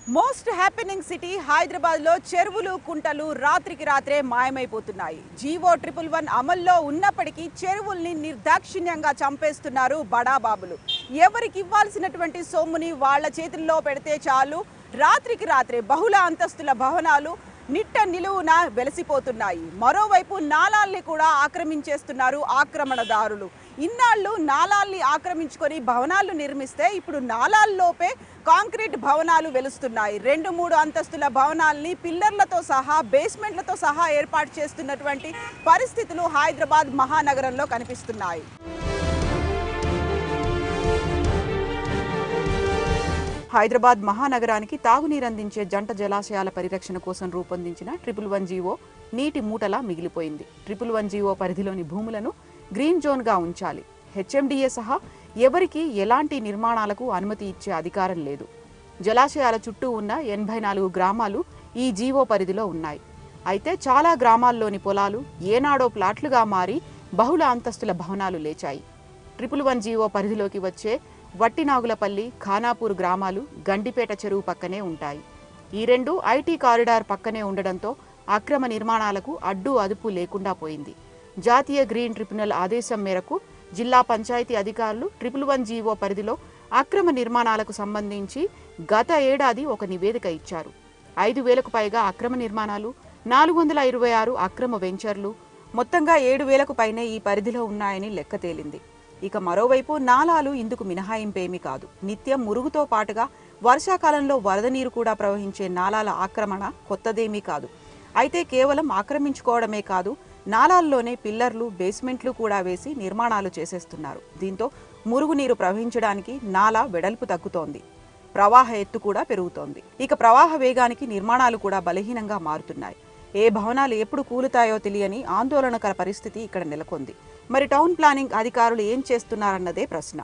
most happening city Hyderabad లో చెరువులు కుంటలు రాత్రికి రాత్రే మాయమైపోతున్నాయి జీవో ట్రిపుల్ వన్ అమల్లో ఉన్నప్పటికీ చెరువుల్ని నిర్దాక్షిణ్యంగా చంపేస్తున్నారు బడాబాబులు ఎవరికి ఇవ్వాల్సినటువంటి సొమ్ముని వాళ్ళ చేతుల్లో పెడితే చాలు రాత్రికి రాత్రే బహుళ అంతస్తుల భవనాలు నిట్ట నిలువున వెలసిపోతున్నాయి మరోవైపు నాలాల్ని కూడా ఆక్రమించేస్తున్నారు ఆక్రమణదారులు ఇన్నాళ్ళు నాలాల్ని ఆక్రమించుకొని భవనాలు నిర్మిస్తే ఇప్పుడు నాలాల్లోపే కాంక్రీట్ భవనాలు వెలుస్తున్నాయి రెండు మూడు అంతస్తుల భవనాల్ని పిల్లర్లతో సహా బేస్మెంట్లతో సహా ఏర్పాటు చేస్తున్నటువంటి పరిస్థితులు హైదరాబాద్ మహానగరంలో కనిపిస్తున్నాయి హైదరాబాద్ మహానగరానికి తాగునీరందించే జంట జలాశయాల పరిరక్షణ కోసం రూపొందించిన ట్రిపుల్ వన్ జీవో నీటి మూటలా మిగిలిపోయింది ట్రిపుల్ వన్ జీవో పరిధిలోని భూములను గ్రీన్ జోన్గా ఉంచాలి హెచ్ఎండిఏ సహా ఎవరికీ ఎలాంటి నిర్మాణాలకు అనుమతి ఇచ్చే అధికారం లేదు జలాశయాల చుట్టూ ఉన్న ఎనభై నాలుగు గ్రామాలు ఈ జీవో పరిధిలో ఉన్నాయి అయితే చాలా గ్రామాల్లోని పొలాలు ఏనాడో ప్లాట్లుగా మారి బహుళ అంతస్తుల భవనాలు లేచాయి ట్రిపుల్ వన్ జీవో పరిధిలోకి వచ్చే వట్టినాగులపల్లి ఖానాపూర్ గ్రామాలు గండిపేట చెరువు పక్కనే ఉంటాయి ఈ రెండు ఐటీ కారిడార్ పక్కనే ఉండడంతో అక్రమ నిర్మాణాలకు అడ్డు అదుపు లేకుండా పోయింది జాతీయ గ్రీన్ ట్రిబ్యునల్ ఆదేశం మేరకు జిల్లా పంచాయతీ అధికారులు ట్రిపుల్ వన్ జీవో పరిధిలో అక్రమ నిర్మాణాలకు సంబంధించి గత ఏడాది ఒక నివేదిక ఇచ్చారు ఐదు వేలకు పైగా అక్రమ నిర్మాణాలు నాలుగు వందల ఇరవై ఆరు అక్రమ వెంచర్లు మొత్తంగా ఏడు వేలకు పైనే ఈ పరిధిలో ఉన్నాయని లెక్క తేలింది ఇక మరోవైపు నాలాలు ఇందుకు మినహాయింపేమీ కాదు నిత్యం మురుగుతో పాటుగా వర్షాకాలంలో వరద నీరు కూడా ప్రవహించే నాలాల ఆక్రమణ కొత్తదేమీ కాదు అయితే కేవలం ఆక్రమించుకోవడమే కాదు నాలాల్లోనే పిల్లర్లు బేస్మెంట్లు కూడా వేసి నిర్మాణాలు చేసేస్తున్నారు దీంతో మురుగునీరు ప్రవహించడానికి నాలా వెడల్పు తగ్గుతోంది ప్రవాహ ఎత్తు కూడా పెరుగుతోంది ఇక ప్రవాహ వేగానికి నిర్మాణాలు కూడా బలహీనంగా మారుతున్నాయి ఏ భవనాలు ఎప్పుడు కూలుతాయో తెలియని ఆందోళనకర పరిస్థితి ఇక్కడ నెలకొంది మరి టౌన్ ప్లానింగ్ అధికారులు ఏం చేస్తున్నారన్నదే ప్రశ్న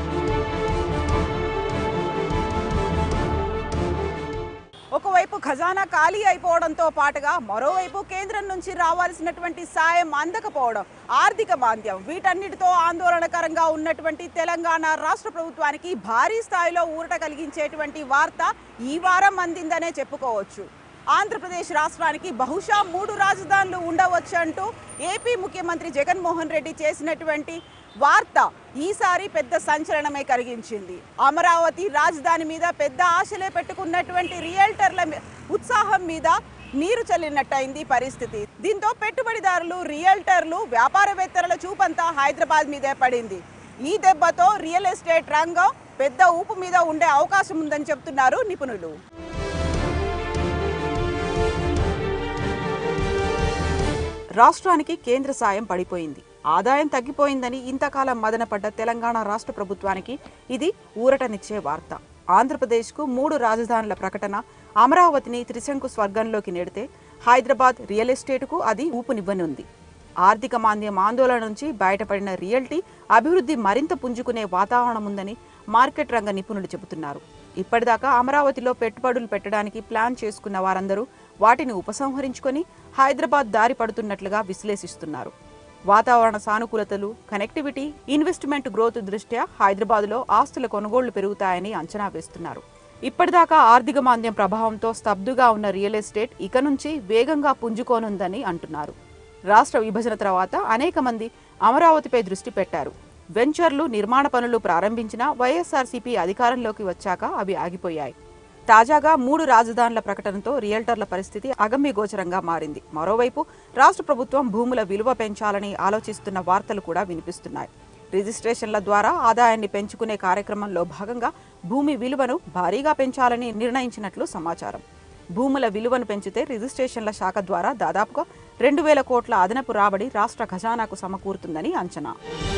ఒకవైపు ఖజానా ఖాళీ అయిపోవడంతో పాటుగా మరోవైపు కేంద్రం నుంచి రావాల్సినటువంటి సాయం అందకపోవడం ఆర్థిక మాంద్యం వీటన్నిటితో ఆందోళనకరంగా ఉన్నటువంటి తెలంగాణ రాష్ట్ర ప్రభుత్వానికి భారీ స్థాయిలో ఊరట కలిగించేటువంటి వార్త ఈ వారం అందిందనే చెప్పుకోవచ్చు ఆంధ్రప్రదేశ్ రాష్ట్రానికి బహుశా మూడు రాజధానులు ఉండవచ్చు అంటూ ఏపీ ముఖ్యమంత్రి జగన్మోహన్ రెడ్డి చేసినటువంటి వార్త ఈసారి పెద్ద సంచలనమే కలిగించింది అమరావతి రాజధాని మీద పెద్ద ఆశలే పెట్టుకున్నటువంటి రియల్టర్ల మీ- ఉత్సాహం మీద నీరు చల్లినట్టయింది పరిస్థితి దీంతో పెట్టుబడిదారులు రియల్టర్లు వ్యాపారవేత్తల చూపంతా హైదరాబాద్ మీదే పడింది ఈ దెబ్బతో రియల్ ఎస్టేట్ రంగం పెద్ద ఊపు మీద ఉండే అవకాశం ఉందని చెప్తున్నారు నిపుణులు రాష్ట్రానికి కేంద్ర సాయం పడిపోయింది ఆదాయం తగ్గిపోయిందని ఇంతకాలం మదనపడ్డ తెలంగాణ రాష్ట్ర ప్రభుత్వానికి ఇది ఊరటనిచ్చే వార్త ఆంధ్రప్రదేశ్కు మూడు రాజధానుల ప్రకటన అమరావతిని త్రిశంకు స్వర్గంలోకి నెడితే హైదరాబాద్ రియల్ ఎస్టేట్కు అది ఊపునివ్వనుంది ఆర్థిక మాంద్యం ఆందోళన నుంచి బయటపడిన రియల్టీ అభివృద్ధి మరింత పుంజుకునే వాతావరణం ఉందని మార్కెట్ రంగ నిపుణులు చెబుతున్నారు ఇప్పటిదాకా అమరావతిలో పెట్టుబడులు పెట్టడానికి ప్లాన్ చేసుకున్న వారందరూ వాటిని ఉపసంహరించుకొని హైదరాబాద్ దారి పడుతున్నట్లుగా విశ్లేషిస్తున్నారు వాతావరణ సానుకూలతలు కనెక్టివిటీ ఇన్వెస్ట్మెంట్ గ్రోత్ దృష్ట్యా హైదరాబాద్లో ఆస్తుల కొనుగోళ్లు పెరుగుతాయని అంచనా వేస్తున్నారు ఇప్పటిదాకా ఆర్థిక మాంద్యం ప్రభావంతో స్తబ్దుగా ఉన్న రియల్ ఎస్టేట్ ఇక నుంచి వేగంగా పుంజుకోనుందని అంటున్నారు రాష్ట్ర విభజన తర్వాత అనేక మంది అమరావతిపై దృష్టి పెట్టారు వెంచర్లు నిర్మాణ పనులు ప్రారంభించిన వైఎస్ఆర్సీపీ అధికారంలోకి వచ్చాక అవి ఆగిపోయాయి తాజాగా మూడు రాజధానుల ప్రకటనతో రియల్టర్ల పరిస్థితి అగమ్యగోచరంగా మారింది మరోవైపు రాష్ట్ర ప్రభుత్వం భూముల విలువ పెంచాలని ఆలోచిస్తున్న వార్తలు కూడా వినిపిస్తున్నాయి రిజిస్ట్రేషన్ల ద్వారా ఆదాయాన్ని పెంచుకునే కార్యక్రమంలో భాగంగా భూమి విలువను భారీగా పెంచాలని నిర్ణయించినట్లు సమాచారం భూముల విలువను పెంచితే రిజిస్ట్రేషన్ల శాఖ ద్వారా దాదాపుగా రెండు వేల కోట్ల అదనపు రాబడి రాష్ట్ర ఖజానాకు సమకూరుతుందని అంచనా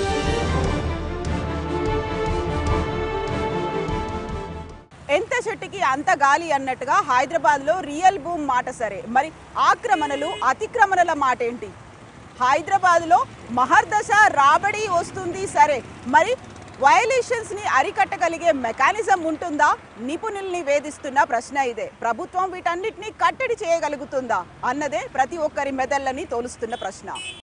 ఎంత చెట్టుకి అంత గాలి అన్నట్టుగా హైదరాబాద్ లో రియల్ భూమ్ మాట సరే మరి ఆక్రమణలు అతిక్రమణల మాట ఏంటి హైదరాబాద్ లో మహర్దశ రాబడి వస్తుంది సరే మరి వయలేషన్స్ ని అరికట్టగలిగే మెకానిజం ఉంటుందా నిపుణుల్ని వేధిస్తున్న ప్రశ్న ఇదే ప్రభుత్వం వీటన్నిటిని కట్టడి చేయగలుగుతుందా అన్నదే ప్రతి ఒక్కరి మెదళ్ళని తోలుస్తున్న ప్రశ్న